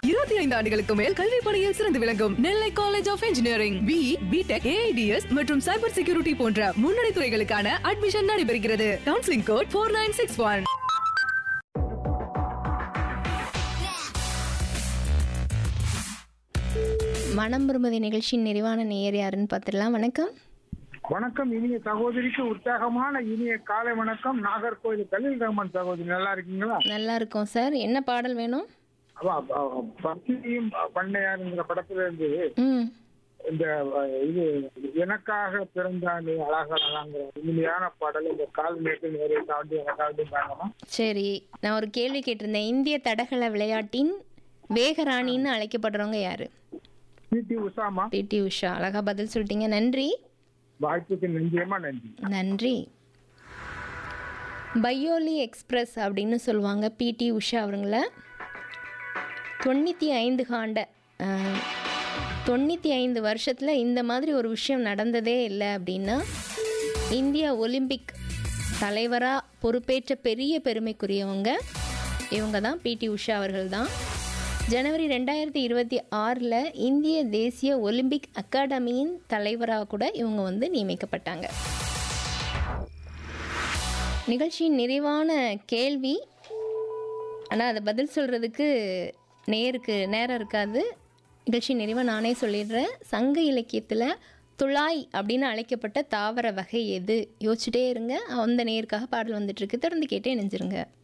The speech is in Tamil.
இருபத்தி ஐந்து ஆண்டுகளுக்கு மேல் கல்வி பணியில் சிறந்து விளங்கும் Nellai college of engineering B B Tech A I D S மற்றும் சைபர் செக்யூரிட்டி போன்ற முன்னணி துறைகளுக்கான அட்மிஷன் நடைபெறுகிறது counselling code four nine six one மனம் விரும்புதி நிகழ்ச்சியின் நிறைவான நேயர் யாருன்னு பார்த்துடலாம் வணக்கம் வணக்கம் இனிய சகோதரிக்கு உற்சாகமான இனிய காலை வணக்கம் நாகர்கோவில் கலில் ரஹ்மான் சகோதரி நல்லா இருக்கீங்களா நல்லா இருக்கோம் சார் என்ன பாடல் வேணும் அவ- அவ- பக்தியும் பண்ணையாருங்கிற படத்துல இருந்து ம் இந்த அஹ், இது எனக்காக பிறந்தாலே அழகழகாங்கிற இனிமையான பாடல் இந்த கால் நேரத்தில் நேரே தாண்டி எனக்காக தாங்கம்மா சரி நான் ஒரு கேள்வி கேட்டிருந்தேன் இந்திய தடகள விளையாட்டின் வேகராணின்னு அழைக்கப்படுறவங்க யாரு பிடி உஷாமா பிடி உஷா அழகா பதில் சொல்லிட்டீங்க நன்றி வாய்ப்புக்கு நெஞ்சியமா நன்றி நன்றி பையோலி எக்ஸ்பிரஸ் அப்படின்னு சொல்லுவாங்க பிடி உஷா அவங்கள தொண்ணூற்றி ஐந்து காண்ட அஹ், தொண்ணூற்றி ஐந்து வருஷத்தில் இந்த மாதிரி ஒரு விஷயம் நடந்ததே இல்லை அப்படின்னா இந்திய ஒலிம்பிக் தலைவராக பொறுப்பேற்ற பெரிய பெருமைக்குரியவங்க இவங்க தான் பிடி உஷா அவர்கள் தான் ஜனவரி ரெண்டாயிரத்தி இருபத்தி ஆறில் இந்திய தேசிய ஒலிம்பிக் அகாடமியின் தலைவராக கூட இவங்க வந்து நியமிக்கப்பட்டாங்க நிகழ்ச்சியின் நிறைவான கேள்வி ஆனால் அதை பதில் சொல்கிறதுக்கு நேருக்கு நேரம் இருக்காது நிகழ்ச்சி நிறைவாக நானே சொல்லிடுறேன் சங்க இலக்கியத்தில் துளாய் அப்படின்னு அழைக்கப்பட்ட தாவர வகை எது யோசிச்சுட்டே இருங்க அந்த நேருக்காக பாடல் வந்துட்டுருக்கு தொடர்ந்து கேட்டே நினைஞ்சிருங்க